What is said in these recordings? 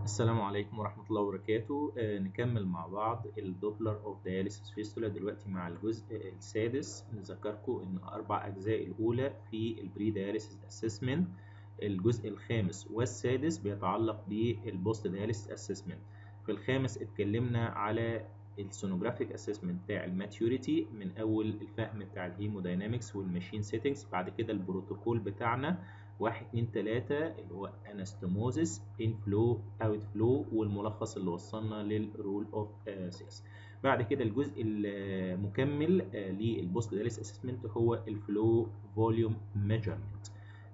السلام عليكم ورحمة الله وبركاته آه نكمل مع بعض الدوبلر اوف دياليسيس فيستولا دلوقتي مع الجزء السادس نذكركم ان اربع اجزاء الاولى في البري دياليسيس اسسمنت الجزء الخامس والسادس بيتعلق بالبوست دياليسيس اسسمنت في الخامس اتكلمنا على السونوجرافيك اسسمنت بتاع الماتيوريتي من اول الفهم بتاع الهيموداينامكس والماشين سيتنجز بعد كده البروتوكول بتاعنا واحد اتنين تلاتة اللي هو انستموزس ان فلو اوت فلو والملخص اللي وصلنا للرول اوف سيس بعد كده الجزء المكمل للبوست دياليس اسسمنت هو الفلو فوليوم ميجرمنت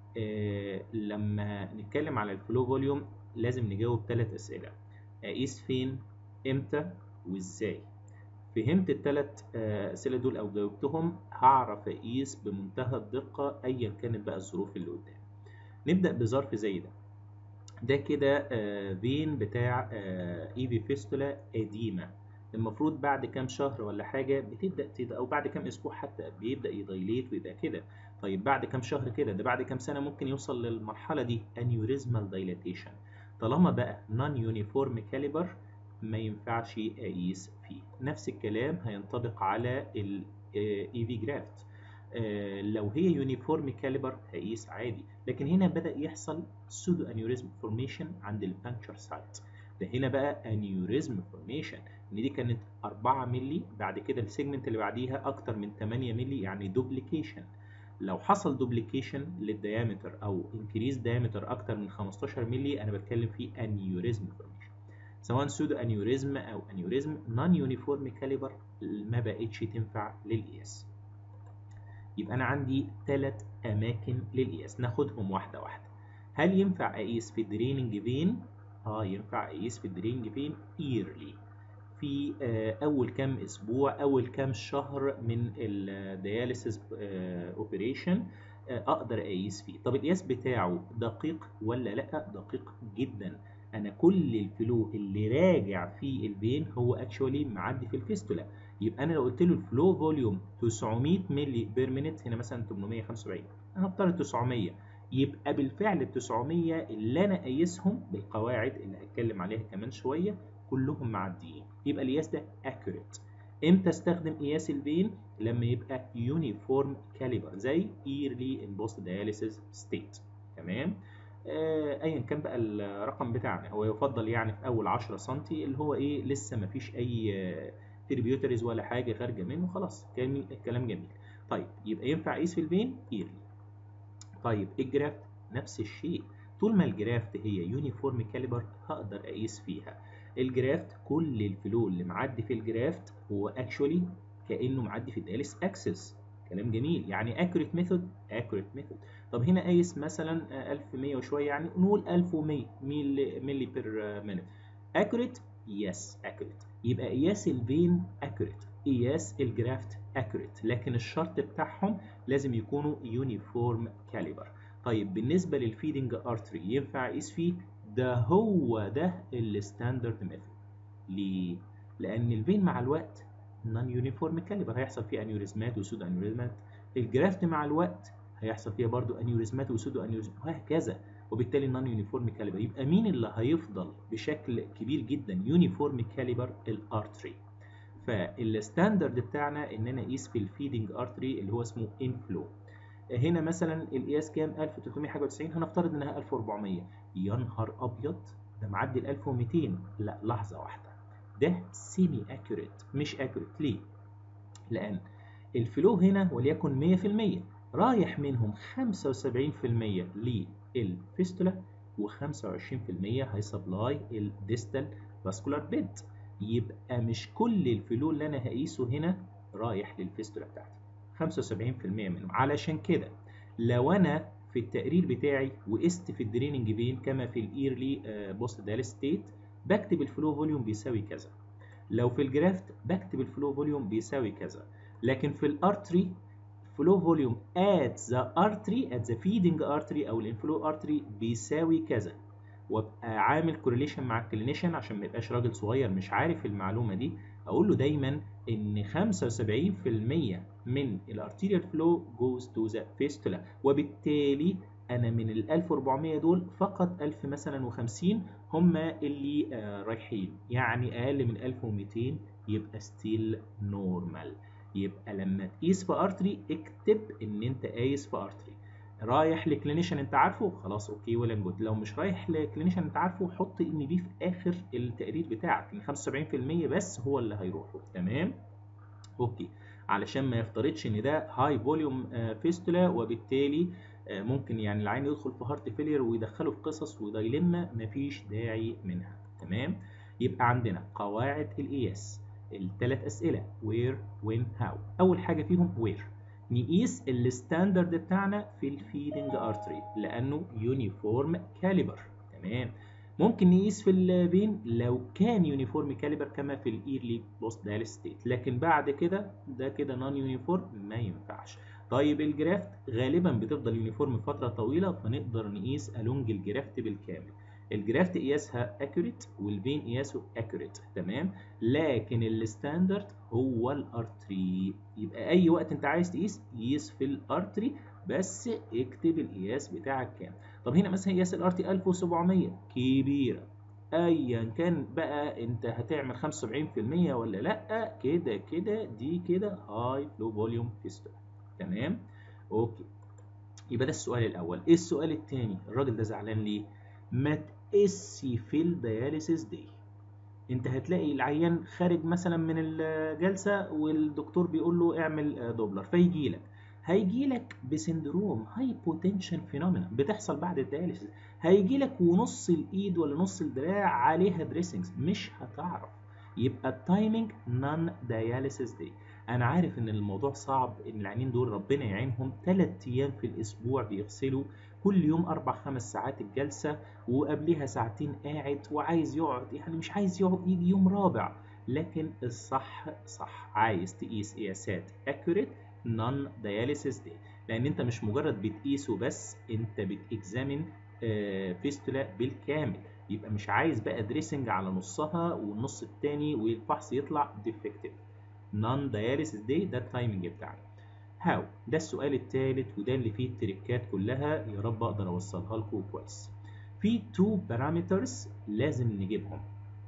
لما نتكلم على الفلو فوليوم لازم نجاوب ثلاث اسئله اقيس فين امتى وازاي فهمت الثلاث اسئله دول او جاوبتهم هعرف اقيس بمنتهى الدقه ايا كانت بقى الظروف اللي قدامي نبدا بظرف زي ده ده كده فين بتاع اي في فيستولا قديمه المفروض بعد كام شهر ولا حاجه بتبدا تد... او بعد كام اسبوع حتى بيبدا يدايليت ويبقى كده طيب بعد كام شهر كده ده بعد كام سنه ممكن يوصل للمرحله دي انيوريزمال دايلاتيشن طالما بقى نون يونيفورم كاليبر ما ينفعش اقيس فيه نفس الكلام هينطبق على الاي في جرافت آه لو هي يونيفورم كاليبر هقيس عادي لكن هنا بدا يحصل سودو انيوريزم فورميشن عند البانكشر سايت ده هنا بقى انيوريزم فورميشن ان دي كانت 4 مللي بعد كده السيجمنت اللي بعديها اكتر من 8 مللي يعني دوبليكيشن لو حصل دوبليكيشن للديامتر او انكريز ديامتر اكتر من 15 مللي انا بتكلم في انيوريزم فورميشن سواء سودو انيوريزم او انيوريزم نون يونيفورم كاليبر ما بقتش تنفع للقياس يبقى انا عندي ثلاث اماكن للقياس ناخدهم واحده واحده هل ينفع اقيس في الدريننج فين اه ينفع اقيس في الدريننج فين ايرلي في آه اول كام اسبوع اول كام شهر من الدياليسيس آه اوبريشن آه اقدر اقيس فيه طب القياس بتاعه دقيق ولا لا دقيق جدا انا كل الفلو اللي راجع في الفين هو اكشولي معدي في الفيستولا يبقى انا لو قلت له الفلو فوليوم 900 مللي بير مينيت هنا مثلا 875 انا هفترض 900 يبقى بالفعل ال 900 اللي انا قايسهم بالقواعد اللي هتكلم عليها كمان شويه كلهم معديين يبقى القياس ده اكيوريت امتى استخدم قياس الفين لما يبقى يونيفورم كاليبر زي ايرلي ان بوست دياليسيس ستيت تمام آه ايا كان بقى الرقم بتاعنا هو يفضل يعني في اول 10 سم اللي هو ايه لسه ما فيش اي آه تريبيوتريز ولا حاجه خارجه منه خلاص الكلام جميل طيب يبقى ينفع اقيس في الفين ايرلي طيب الجرافت نفس الشيء طول ما الجرافت هي يونيفورم كاليبر هقدر اقيس فيها الجرافت كل الفلو اللي معدي في الجرافت هو اكشولي كانه معدي في الدياليس اكسس كلام جميل يعني اكوريت ميثود اكوريت ميثود طب هنا قايس مثلا 1100 وشويه يعني نقول 1100 ملي ملي بير مينيت اكوريت يس اكوريت يبقى قياس الفين اكوريت قياس الجرافت اكوريت لكن الشرط بتاعهم لازم يكونوا يونيفورم كاليبر طيب بالنسبه للفيدنج ارتري ينفع اقيس فيه ده هو ده الستاندرد ميثود ليه لان الفين مع الوقت نون يونيفورم كاليبر هيحصل فيه انيوريزمات وسودو انيوريزمات الجرافت مع الوقت هيحصل فيها برضو انيوريزمات وسودو انيوريزمات وهكذا وبالتالي نون يونيفورم كاليبر يبقى مين اللي هيفضل بشكل كبير جدا يونيفورم كاليبر الارتري فالستاندرد بتاعنا ان انا اقيس في الفيدنج ارتري اللي هو اسمه انفلو هنا مثلا القياس كام 1300 حاجه 90 هنفترض انها 1400 يا نهار ابيض ده معدي ال 1200 لا لحظه واحده ده سيمي اكيوريت مش اكيوريت ليه لان الفلو هنا وليكن 100% رايح منهم 75% للفيستولا و25% هيسبلاي الديستال فاسكولار بيد يبقى مش كل الفلو اللي انا هقيسه هنا رايح للفيستولا بتاعتي 75% منهم علشان كده لو انا في التقرير بتاعي وقست في الدريننج فين كما في الايرلي بوست دال ستيت بكتب الفلو فوليوم بيساوي كذا لو في الجرافت بكتب الفلو فوليوم بيساوي كذا لكن في الارتري flow volume at the artery at the feeding artery او الانفلو artery بيساوي كذا وابقى عامل كورليشن مع الكلينيشن عشان ما يبقاش راجل صغير مش عارف المعلومه دي اقول له دايما ان 75% من الارتيريال فلو جوز تو ذا فيستولا وبالتالي انا من ال 1400 دول فقط 1000 مثلا و50 هم اللي آه رايحين يعني اقل من 1200 يبقى ستيل نورمال يبقى لما تقيس في ارتري اكتب ان انت قايس في ارتري رايح لكلينيشن انت عارفه خلاص اوكي ولا جود لو مش رايح لكلينيشن انت عارفه حط ان بي في اخر التقرير بتاعك ال 75% بس هو اللي هيروحوا تمام اوكي علشان ما يفترضش ان ده هاي فوليوم فيستولا وبالتالي ممكن يعني العين يدخل في هارت فيلير ويدخله في قصص ودايلما مفيش داعي منها تمام يبقى عندنا قواعد القياس الثلاث اسئله وير وين هاو اول حاجه فيهم وير نقيس الستاندرد بتاعنا في الفيدنج ارتري لانه يونيفورم كاليبر تمام ممكن نقيس في الفين لو كان يونيفورم كاليبر كما في الايرلي بوست دايل ستيت لكن بعد كده ده كده نون يونيفورم ما ينفعش طيب الجرافت غالبا بتفضل يونيفورم فتره طويله فنقدر نقيس الونج الجرافت بالكامل الجرافت قياسها اكوريت والفين قياسه اكوريت تمام لكن الستاندرد هو الارتري يبقى اي وقت انت عايز تقيس قيس في الارتري بس اكتب القياس بتاعك كام طب هنا مثلا قياس الارتي 1700 كبيره ايا كان بقى انت هتعمل 75% ولا لا كده كده دي كده هاي فلو فوليوم فيستولا تمام اوكي يبقى ده السؤال الاول ايه السؤال الثاني الراجل ده زعلان ليه ما تقسي في الدياليسيس دي انت هتلاقي العيان خارج مثلا من الجلسه والدكتور بيقول له اعمل دوبلر فيجي لك هيجي لك بسندروم هايبوتنشن فينومينا بتحصل بعد الدياليسيس هيجي لك ونص الايد ولا نص الدراع عليها دريسنجز مش هتعرف يبقى التايمنج نون دياليسيس دي انا عارف ان الموضوع صعب ان العيانين دول ربنا يعينهم 3 ايام في الاسبوع بيغسلوا كل يوم اربع خمس ساعات الجلسه وقبلها ساعتين قاعد وعايز يقعد يعني مش عايز يقعد يجي يوم رابع لكن الصح صح عايز تقيس قياسات accurate نون دياليسيس دي لان انت مش مجرد بتقيسه بس انت بتكزامن فيستولا بالكامل يبقى مش عايز بقى دريسنج على نصها والنص التاني والفحص يطلع ديفكتيف نون دياليسيس دي ده التايمنج بتاعنا هاو ده السؤال الثالث وده اللي فيه التريكات كلها يا رب اقدر اوصلها لكم كويس في تو بارامترز لازم نجيبهم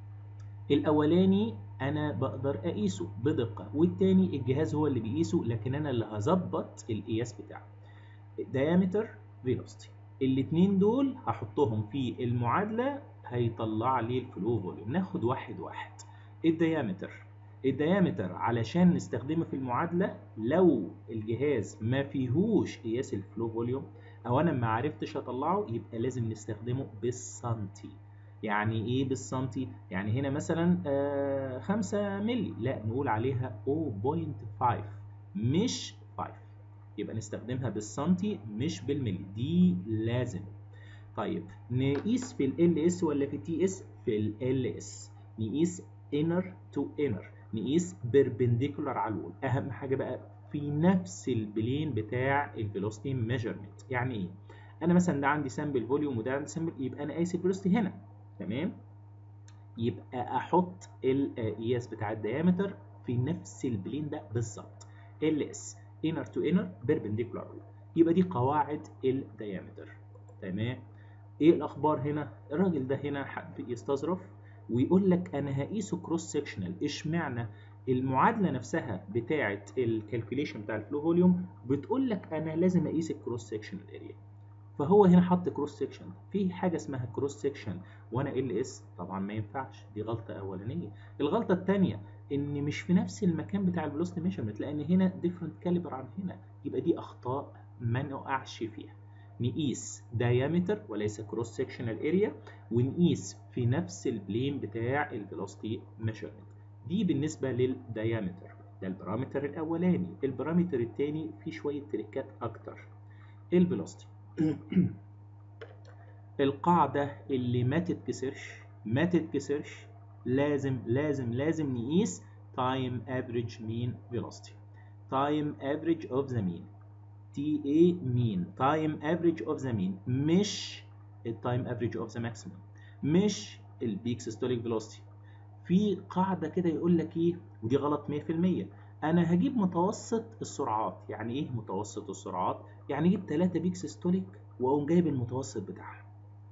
الاولاني انا بقدر اقيسه بدقه والتاني الجهاز هو اللي بيقيسه لكن انا اللي هظبط القياس بتاعه diameter velocity الاتنين دول هحطهم في المعادله هيطلع لي الفلو فوليوم ناخد واحد واحد الديامتر الديامتر علشان نستخدمه في المعادله لو الجهاز ما فيهوش قياس الفلو فوليوم او انا ما عرفتش اطلعه يبقى لازم نستخدمه بالسنتي يعني ايه بالسنتي يعني هنا مثلا آه 5 مللي لا نقول عليها 0.5 مش 5 يبقى نستخدمها بالسنتي مش بالملي دي لازم طيب نقيس في ال اس ولا في تي اس في ال اس نقيس inner to inner نقيس بيربنديكولار على الوول اهم حاجه بقى في نفس البلين بتاع الفيلوسيتي ميجرمنت يعني ايه انا مثلا ده عندي سامبل فوليوم وده عندي سامبل يبقى انا قايس الفيلوسيتي هنا تمام يبقى احط القياس بتاع الديامتر في نفس البلين ده بالظبط ال اس inner to inner perpendicular يبقى دي قواعد الديامتر تمام ايه الاخبار هنا الراجل ده هنا يستظرف ويقول لك انا هقيسه كروس سيكشنال اشمعنى المعادله نفسها بتاعه الكالكوليشن بتاع الفلو فوليوم بتقول لك انا لازم اقيس الكروس سيكشنال اريا فهو هنا حط كروس سيكشن في حاجه اسمها كروس سيكشن وانا ال اس طبعا ما ينفعش دي غلطه اولانيه الغلطه الثانيه ان مش في نفس المكان بتاع الفيلوسيتي ميجرمنت لان هنا ديفرنت كاليبر عن هنا يبقى دي اخطاء ما نقعش فيها نقيس diameter وليس cross sectional area ونقيس في نفس البلين بتاع الفيلوسيتي measurement دي بالنسبة للديامتر ده البارامتر الأولاني البارامتر الثاني فيه شوية تريكات أكتر الفيلوسيتي القاعدة اللي ما تتكسرش ما تتكسرش لازم لازم لازم نقيس time average mean velocity time average of the mean تي اي مين تايم افريج اوف ذا مين مش التايم افريج اوف ذا ماكسيمم مش البيك سيستوليك فيلوسيتي في قاعده كده يقول لك ايه ودي غلط 100% انا هجيب متوسط السرعات يعني ايه متوسط السرعات يعني اجيب 3 بيك سيستوليك واقوم جايب المتوسط بتاعهم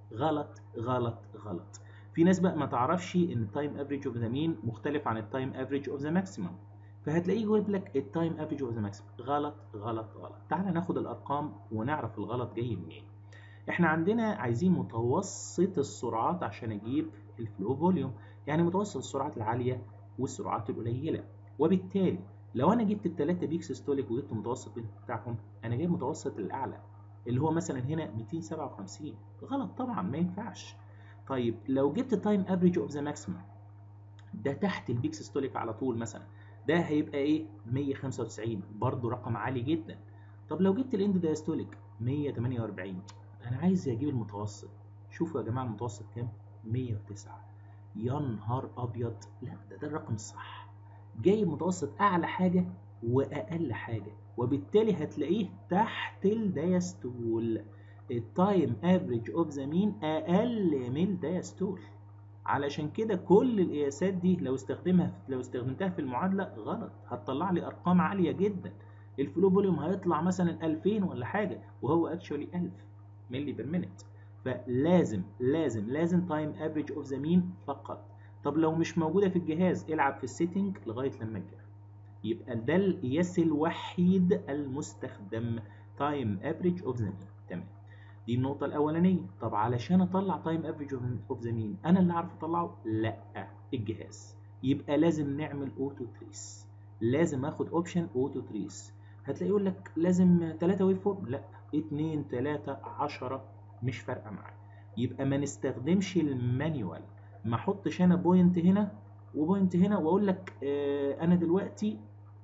غلط غلط غلط في ناس بقى ما تعرفش ان التايم افريج اوف ذا مين مختلف عن التايم افريج اوف ذا ماكسيمم فهتلاقيه جايب لك التايم افريج اوف ذا ماكسيمم غلط غلط غلط تعال ناخد الارقام ونعرف الغلط جاي منين احنا عندنا عايزين متوسط السرعات عشان اجيب الفلو فوليوم يعني متوسط السرعات العاليه والسرعات القليله وبالتالي لو انا جبت الثلاثه بيك سيستوليك وجبت المتوسط بتاعهم انا جايب متوسط الاعلى اللي هو مثلا هنا 257 غلط طبعا ما ينفعش طيب لو جبت تايم افريج اوف ذا ماكسيمم ده تحت البيك سيستوليك على طول مثلا ده هيبقى ايه 195 برضو رقم عالي جدا طب لو جبت الاند دايستوليك 148 انا عايز اجيب المتوسط شوفوا يا جماعه المتوسط كام 109 يا نهار ابيض لا ده ده الرقم الصح جايب متوسط اعلى حاجه واقل حاجه وبالتالي هتلاقيه تحت الدايستول التايم افريج اوف ذا مين اقل من الدايستول علشان كده كل القياسات دي لو استخدمها لو استخدمتها في المعادله غلط هتطلع لي ارقام عاليه جدا الفلو فوليوم هيطلع مثلا 2000 ولا حاجه وهو اكشولي 1000 ملي بير مينت فلازم لازم لازم تايم افريج اوف ذا مين فقط طب لو مش موجوده في الجهاز العب في السيتنج لغايه لما تجيبها يبقى ده القياس الوحيد المستخدم تايم افريج اوف ذا مين تمام دي النقطة الأولانية طب علشان أطلع تايم افريج اوف ذا مين أنا اللي أعرف أطلعه؟ لأ الجهاز يبقى لازم نعمل أوتو تريس لازم آخد أوبشن أوتو تريس هتلاقي يقول لك لازم 3 ويف فورم لأ 2 3 10 مش فارقة معايا يبقى ما نستخدمش المانيوال ما احطش انا بوينت هنا وبوينت هنا واقول لك آه انا دلوقتي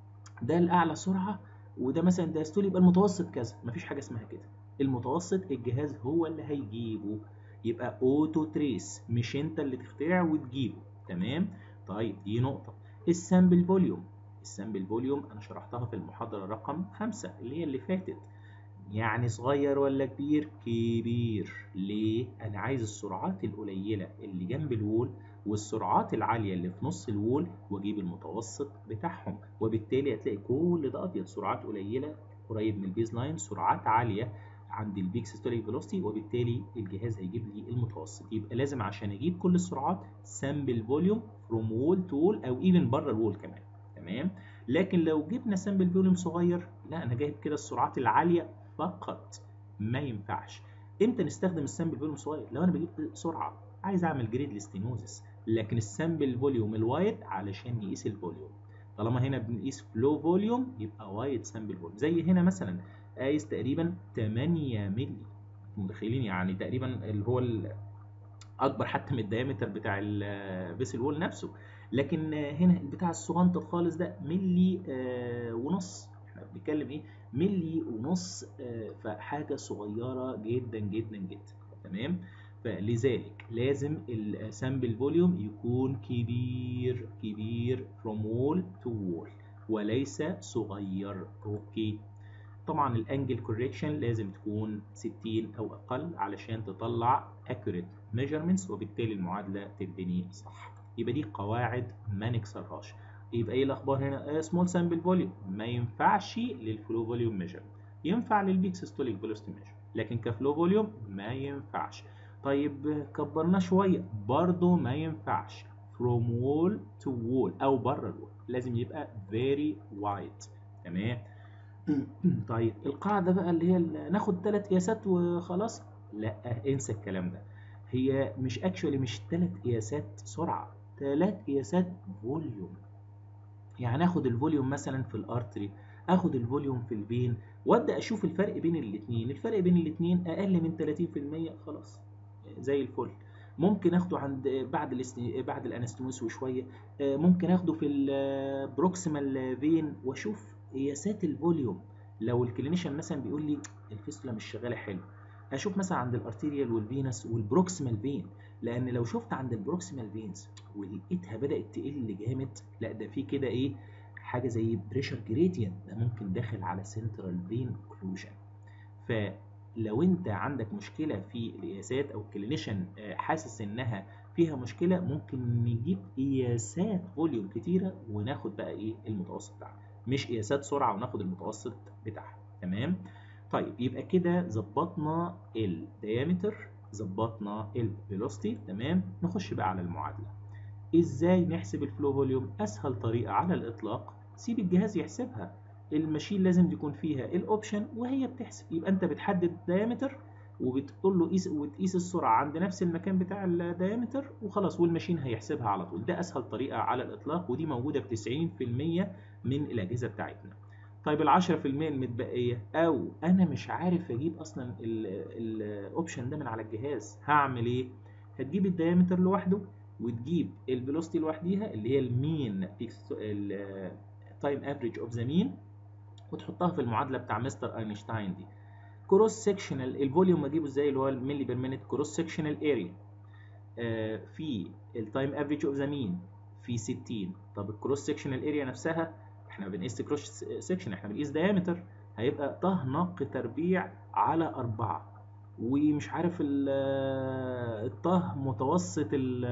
ده الاعلى سرعه وده مثلا ده ستول يبقى المتوسط كذا مفيش حاجه اسمها كده المتوسط الجهاز هو اللي هيجيبه يبقى اوتو تريس مش انت اللي تخترع وتجيبه تمام طيب دي نقطه السامبل فوليوم السامبل فوليوم انا شرحتها في المحاضره رقم خمسة اللي هي اللي فاتت يعني صغير ولا كبير كبير ليه انا عايز السرعات القليله اللي جنب الوول والسرعات العاليه اللي في نص الوول واجيب المتوسط بتاعهم وبالتالي هتلاقي كل ده ابيض سرعات قليله قريب من البيز لاين سرعات عاليه عند البيك سيستوليك فيلوسيتي وبالتالي الجهاز هيجيب لي المتوسط يبقى لازم عشان اجيب كل السرعات سامبل فوليوم فروم وول تو وول او ايفن بره الوول كمان تمام لكن لو جبنا سامبل فوليوم صغير لا انا جايب كده السرعات العاليه فقط ما ينفعش امتى نستخدم السامبل فوليوم صغير لو انا بجيب سرعه عايز اعمل جريد لستينوزس لكن السامبل فوليوم الوايد علشان يقيس الفوليوم طالما هنا بنقيس فلو فوليوم يبقى وايد سامبل فوليوم زي هنا مثلا قايس تقريبا 8 مللي متخيلين يعني تقريبا اللي هو اكبر حتى من الدايمتر بتاع الفيسل وول نفسه لكن هنا بتاع الصغنطر خالص ده ملي آه ونص احنا بنتكلم ايه ملي ونص آه فحاجه صغيره جدا جدا جدا تمام فلذلك لازم السامبل فوليوم يكون كبير كبير from wall to wall وليس صغير اوكي طبعا الانجل كوريكشن لازم تكون 60 او اقل علشان تطلع accurate measurements وبالتالي المعادله تبني صح يبقى دي قواعد ما نكسرهاش يبقى ايه الاخبار هنا سمول سامبل فوليوم ما ينفعش للفلو فوليوم ميجر ينفع للبيك سيستوليك فيلوسيتي ميجر لكن كفلو فوليوم ما ينفعش طيب كبرناه شويه برضه ما ينفعش from wall to wall او بره الوول لازم يبقى very wide تمام طيب القاعده بقى اللي هي ناخد ثلاث قياسات وخلاص لا انسى الكلام ده هي مش اكشولي مش ثلاث قياسات سرعه ثلاث قياسات فوليوم يعني اخد الفوليوم مثلا في الارتري اخد الفوليوم في الفين وابدا اشوف الفرق بين الاثنين الفرق بين الاثنين اقل من 30% خلاص زي الفل ممكن اخده عند بعد الاستن... بعد الانستموس وشويه ممكن اخده في البروكسيمال فين واشوف قياسات الفوليوم لو الكلينيشن مثلا بيقول لي الفيستولا مش شغاله حلو اشوف مثلا عند الارتيريال والفينس والبروكسيمال فين لان لو شفت عند البروكسيمال فينز ولقيتها بدات تقل جامد لا ده في كده ايه حاجه زي بريشر جريدينت ده ممكن داخل على سنترال فين اوكلوجن فلو انت عندك مشكله في القياسات او الكلينيشن حاسس انها فيها مشكله ممكن نجيب قياسات فوليوم كتيره وناخد بقى ايه المتوسط بتاعها مش قياسات سرعه وناخد المتوسط بتاعها تمام طيب يبقى كده ظبطنا الديامتر ظبطنا الفيلوسيتي تمام نخش بقى على المعادله ازاي نحسب الفلو فوليوم اسهل طريقه على الاطلاق سيب الجهاز يحسبها الماشين لازم يكون فيها الاوبشن وهي بتحسب يبقى انت بتحدد الديامتر وبتقول له قيس وتقيس السرعه عند نفس المكان بتاع الديامتر وخلاص والماشين هيحسبها على طول ده اسهل طريقه على الاطلاق ودي موجوده في 90% من الاجهزه بتاعتنا طيب ال 10% المتبقيه او انا مش عارف اجيب اصلا الاوبشن ده من على الجهاز هعمل ايه هتجيب الديامتر لوحده وتجيب الفيلوسيتي لوحديها اللي هي المين تايم افريج اوف ذا مين وتحطها في المعادله بتاع مستر اينشتاين دي كروس سكشنال الفوليوم اجيبه ازاي اللي هو الملي بير مينيت كروس سكشنال اريا في التايم افريج اوف ذا مين في 60 طب الكروس سكشنال اريا نفسها احنا بنقيس كروس سكشن احنا بنقيس دايمتر هيبقى طه نق تربيع على 4 ومش عارف الطه متوسط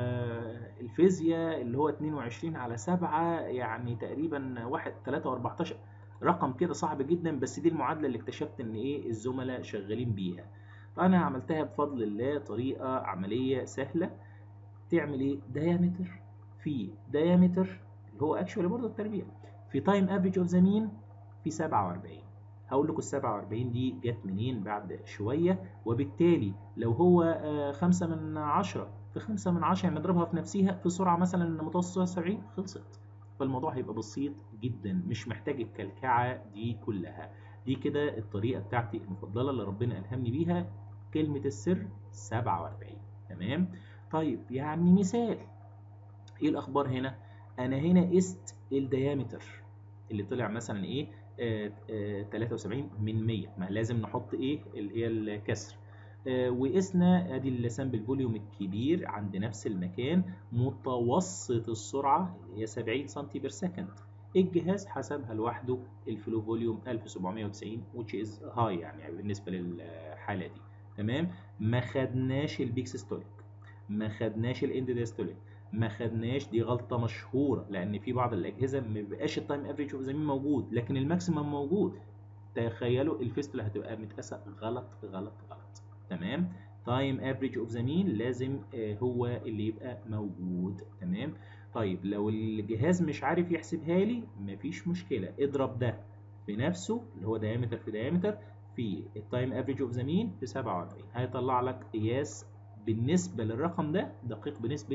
الفيزياء اللي هو 22 على 7 يعني تقريبا 1 3 و14 رقم كده صعب جدا بس دي المعادله اللي اكتشفت ان ايه الزملاء شغالين بيها فانا عملتها بفضل الله طريقه عمليه سهله تعمل ايه دايمتر في دايمتر اللي هو اكشوال برضه التربيع في تايم افريج اوف ذا مين في 47 هقول لكم ال 47 دي جت منين بعد شويه وبالتالي لو هو 5 من 10 في 5 من 10 يعني نضربها في نفسها في سرعه مثلا متوسطه 70 خلصت فالموضوع هيبقى بسيط جدا مش محتاج الكلكعه دي كلها دي كده الطريقه بتاعتي المفضله اللي ربنا الهمني بيها كلمه السر 47 تمام طيب يعني مثال ايه الاخبار هنا انا هنا قست الديامتر اللي طلع مثلا ايه آه آه 73 من 100 ما لازم نحط ايه اللي هي الكسر آه وقسنا ادي السامبل فوليوم الكبير عند نفس المكان متوسط السرعه اللي هي 70 سم بير سكند الجهاز حسبها لوحده الفلو فوليوم 1790 which is high يعني بالنسبه للحاله دي تمام ما خدناش البيك سيستوليك ما خدناش الاند ديستوليك ما خدناش دي غلطه مشهوره لان في بعض الاجهزه ما بيبقاش التايم افريج اوف زمين موجود لكن الماكسيمم موجود تخيلوا الفيستولا هتبقى متقاسه غلط غلط غلط تمام تايم افريج اوف زمين لازم هو اللي يبقى موجود تمام طيب لو الجهاز مش عارف يحسبها لي مفيش مشكله اضرب ده في نفسه اللي هو دايمتر في دايمتر في التايم افريج اوف زمين في 47 هيطلع لك قياس بالنسبة للرقم ده دقيق بنسبة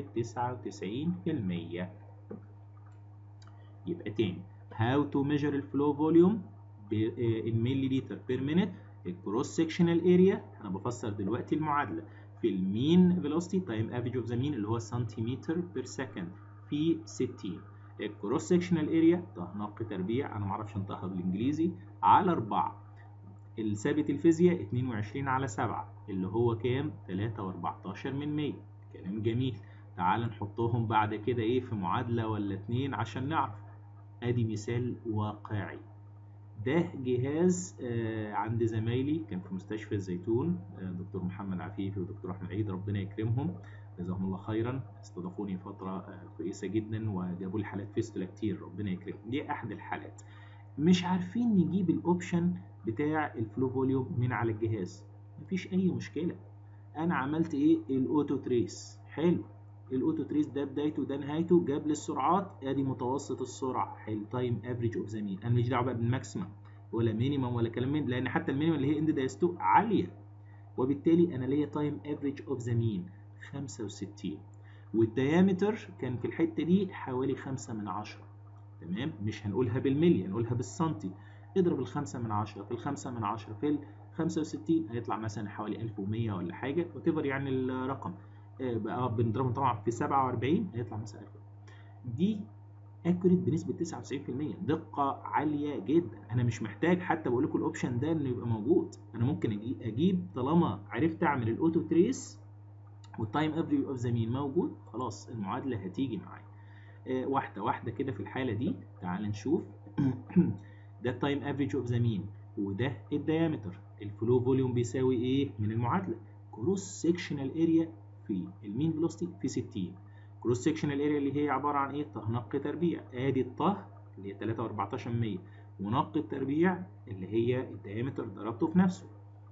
99% يبقى تاني how to measure الفلو فوليوم in milliliter per minute الكروس sectional area انا بفسر دلوقتي المعادلة في المين velocity time average of the mean اللي هو سنتيمتر بير سكند في 60 الكروس sectional area ده نق تربيع انا معرفش انطقها بالانجليزي على 4 الثابت الفيزياء 22 على 7 اللي هو كام 3 و14 من 100 كلام جميل تعال نحطهم بعد كده ايه في معادلة ولا اتنين عشان نعرف ادي مثال واقعي ده جهاز آه عند زمايلي كان في مستشفى الزيتون آه دكتور محمد عفيفي ودكتور احمد عيد ربنا يكرمهم جزاهم الله خيرا استضافوني فترة آه كويسة جدا وجابوا لي حالات فيستولا كتير ربنا يكرمهم دي احد الحالات مش عارفين نجيب الاوبشن بتاع الفلو فوليوم من على الجهاز مفيش اي مشكله انا عملت ايه الاوتو تريس حلو الاوتو تريس ده بدايته ده نهايته جاب لي السرعات ادي متوسط السرعه حلو تايم افريج اوف ذا مين انا ماليش دعوه بقى بالماكسيمم ولا مينيمم ولا كلام من لان حتى المينيمم اللي هي اند دايستو عاليه وبالتالي انا ليا تايم افريج اوف ذا مين 65 والديامتر كان في الحته دي حوالي 5 من 10 تمام مش هنقولها بالملي هنقولها بالسنتي اضرب الخمسة من عشرة في الخمسة من عشرة في الخمسة وستين هيطلع مثلا حوالي ألف ومية ولا حاجة وتفر يعني الرقم بقى بنضربه طبعا في سبعة وأربعين هيطلع مثلا ألف دي اكوريت بنسبة 99% دقة عالية جدا أنا مش محتاج حتى بقول لكم الأوبشن ده إنه يبقى موجود أنا ممكن أجيب, أجيب طالما عرفت أعمل الأوتو تريس والتايم افري اوف ذا مين موجود خلاص المعادلة هتيجي معايا واحدة واحدة كده في الحالة دي تعال نشوف ده التايم افريج اوف ذا مين وده الديامتر الفلو فوليوم بيساوي ايه من المعادله كروس سيكشنال اريا في المين فيلوسيتي في 60 كروس سيكشنال اريا اللي هي عباره عن ايه طه نق تربيع ادي الطه اللي هي 3 و14 100 ونق التربيع اللي هي الدايمتر ضربته في نفسه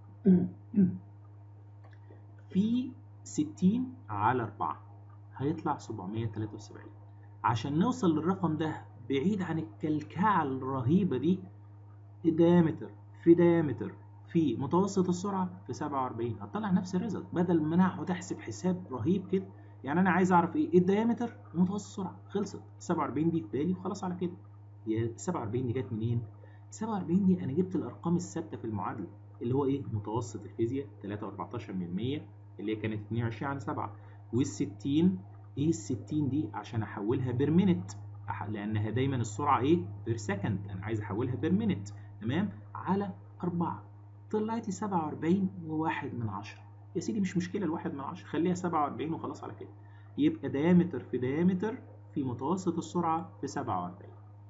في 60 على 4 هيطلع 773 عشان نوصل للرقم ده بعيد عن الكلكعة الرهيبة دي دايمتر في دايمتر في متوسط السرعة في 47 هتطلع نفس الريزلت بدل ما انا اقعد احسب حساب رهيب كده يعني انا عايز اعرف ايه الدايمتر ومتوسط السرعة خلصت 47 دي في بالي وخلاص على كده يا 47 دي جت منين 47 دي انا جبت الارقام الثابتة في المعادلة اللي هو ايه متوسط الفيزياء 3.14 من 100 اللي هي كانت 22 عن 7 وال 60 ايه ال 60 دي عشان احولها بير مينت لانها دايما السرعه ايه بير سكند انا عايز احولها بير مينت تمام على 4 طلعت 47 وواحد من 10 يا سيدي مش مشكله الواحد من 10 خليها 47 وخلاص على كده يبقى دايمتر في دايمتر في متوسط السرعه في 47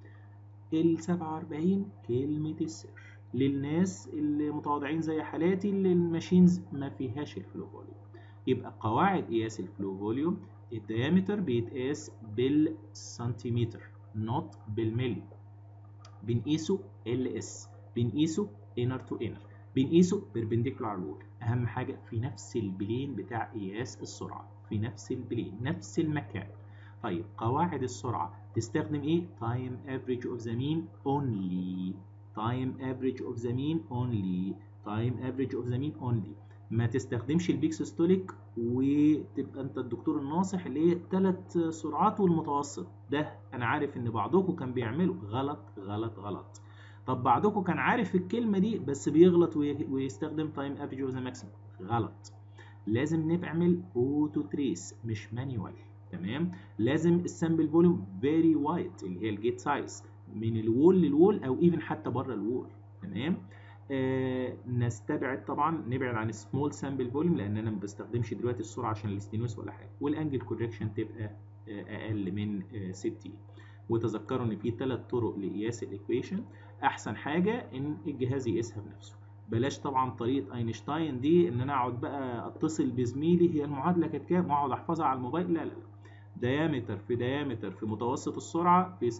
ال 47 كلمه السر للناس اللي متواضعين زي حالاتي اللي الماشينز ما فيهاش الفلو فوليوم يبقى قواعد قياس الفلو فوليوم الديامتر بيتقاس بالسنتيمتر نوت بالملي بنقيسه ال اس بنقيسه انر تو انر بنقيسه بيربنديكولار وول اهم حاجه في نفس البلين بتاع قياس السرعه في نفس البلين نفس المكان طيب قواعد السرعه تستخدم ايه تايم افريج اوف ذا مين اونلي تايم افريج اوف ذا مين اونلي تايم افريج اوف ذا مين اونلي ما تستخدمش البيكسستوليك وتبقى انت الدكتور الناصح اللي هي الثلاث سرعات والمتوسط ده انا عارف ان بعضكم كان بيعمله غلط غلط غلط طب بعضكم كان عارف الكلمه دي بس بيغلط ويستخدم تايم افريج اوف ذا ماكسيمم غلط لازم نعمل اوتو تريس مش مانيوال تمام لازم السامبل فوليوم فيري وايد اللي هي الجيت سايز من الوول للوول او ايفن حتى بره الوول تمام آه نستبعد طبعا نبعد عن السمول سامبل فوليوم لان انا ما بستخدمش دلوقتي السرعه عشان الاستينوس ولا حاجه والانجل كوركشن تبقى آه اقل من آه 60 وتذكروا ان في ثلاث طرق لقياس الايكويشن احسن حاجه ان الجهاز يقيسها بنفسه بلاش طبعا طريقه اينشتاين دي ان انا اقعد بقى اتصل بزميلي هي المعادله كانت كام واقعد احفظها على الموبايل لا لا لا ديامتر في ديامتر في متوسط السرعه في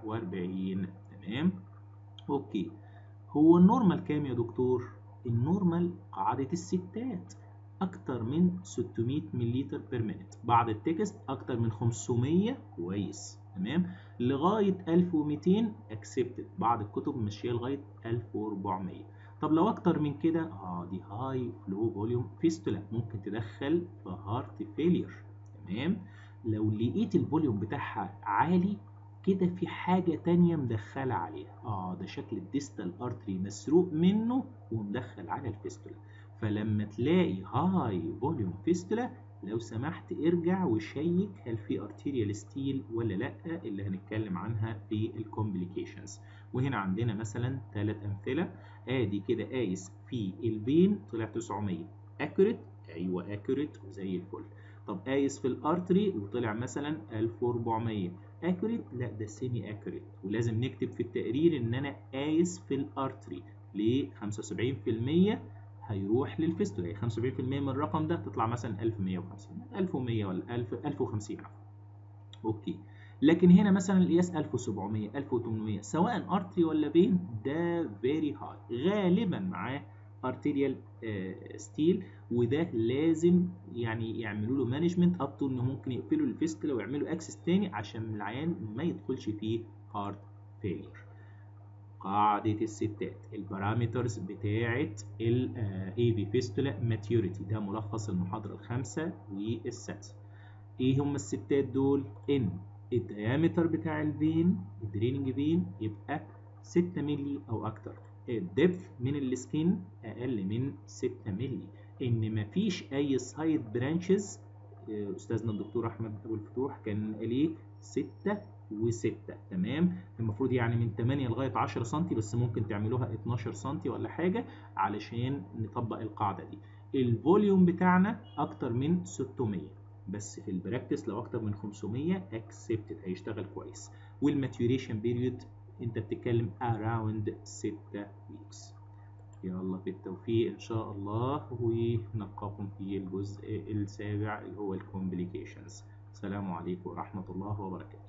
47 تمام اوكي هو النورمال كام يا دكتور النورمال قاعده الستات اكتر من 600 مللتر بير مينت بعد التكست اكتر من 500 كويس تمام لغايه 1200 اكسبتد بعض الكتب ماشيه لغايه 1400 طب لو اكتر من كده اه دي هاي فلو فوليوم فيستولا ممكن تدخل في هارت فيلير تمام لو لقيت الفوليوم بتاعها عالي كده في حاجة تانية مدخلة عليها اه ده شكل الديستال ارتري مسروق منه ومدخل على الفيستولا فلما تلاقي هاي فوليوم فيستولا لو سمحت ارجع وشيك هل في ارتيريال ستيل ولا لا اللي هنتكلم عنها في الكومبليكيشنز وهنا عندنا مثلا ثلاث امثله ادي كده قايس في الفين طلع 900 اكوريت ايوه اكوريت وزي الفل طب قايس في الارتري وطلع مثلا 1400 اكوريت لا ده سيمي اكوريت ولازم نكتب في التقرير ان انا قايس في الارتري ليه 75% هيروح للفيستولا هي 75% من الرقم ده تطلع مثلا 1150 1100 ولا 1000 1050 عفوا اوكي لكن هنا مثلا القياس 1700 1800 سواء ارتري ولا فين ده فيري هاي غالبا معاه ارتيريال ستيل وده لازم يعني يعملوا له مانجمنت اب تو انه ممكن يقفلوا الفيستولا ويعملوا اكسس تاني عشان العيان ما يدخلش فيه هارت فيلير قاعدة الستات البارامترز بتاعة ال AV فيستولا ماتيوريتي ده ملخص المحاضرة الخامسة والسادسة ايه هم الستات دول ان الديامتر بتاع الفين الدريننج فين يبقى 6 مللي او اكتر الدبث من السكين اقل من 6 مللي ان مفيش اي سايد برانشز استاذنا الدكتور احمد ابو الفتوح كان قال ايه 6 و6 تمام المفروض يعني من 8 لغايه 10 سم بس ممكن تعملوها 12 سم ولا حاجه علشان نطبق القاعده دي الفوليوم بتاعنا اكتر من 600 بس في البراكتس لو اكتر من 500 اكسبتد هيشتغل كويس والماتيوريشن بيريود انت بتتكلم around 6 weeks يلا بالتوفيق ان شاء الله ونلقاكم في الجزء السابع اللي هو الكومبليكيشنز السلام عليكم ورحمه الله وبركاته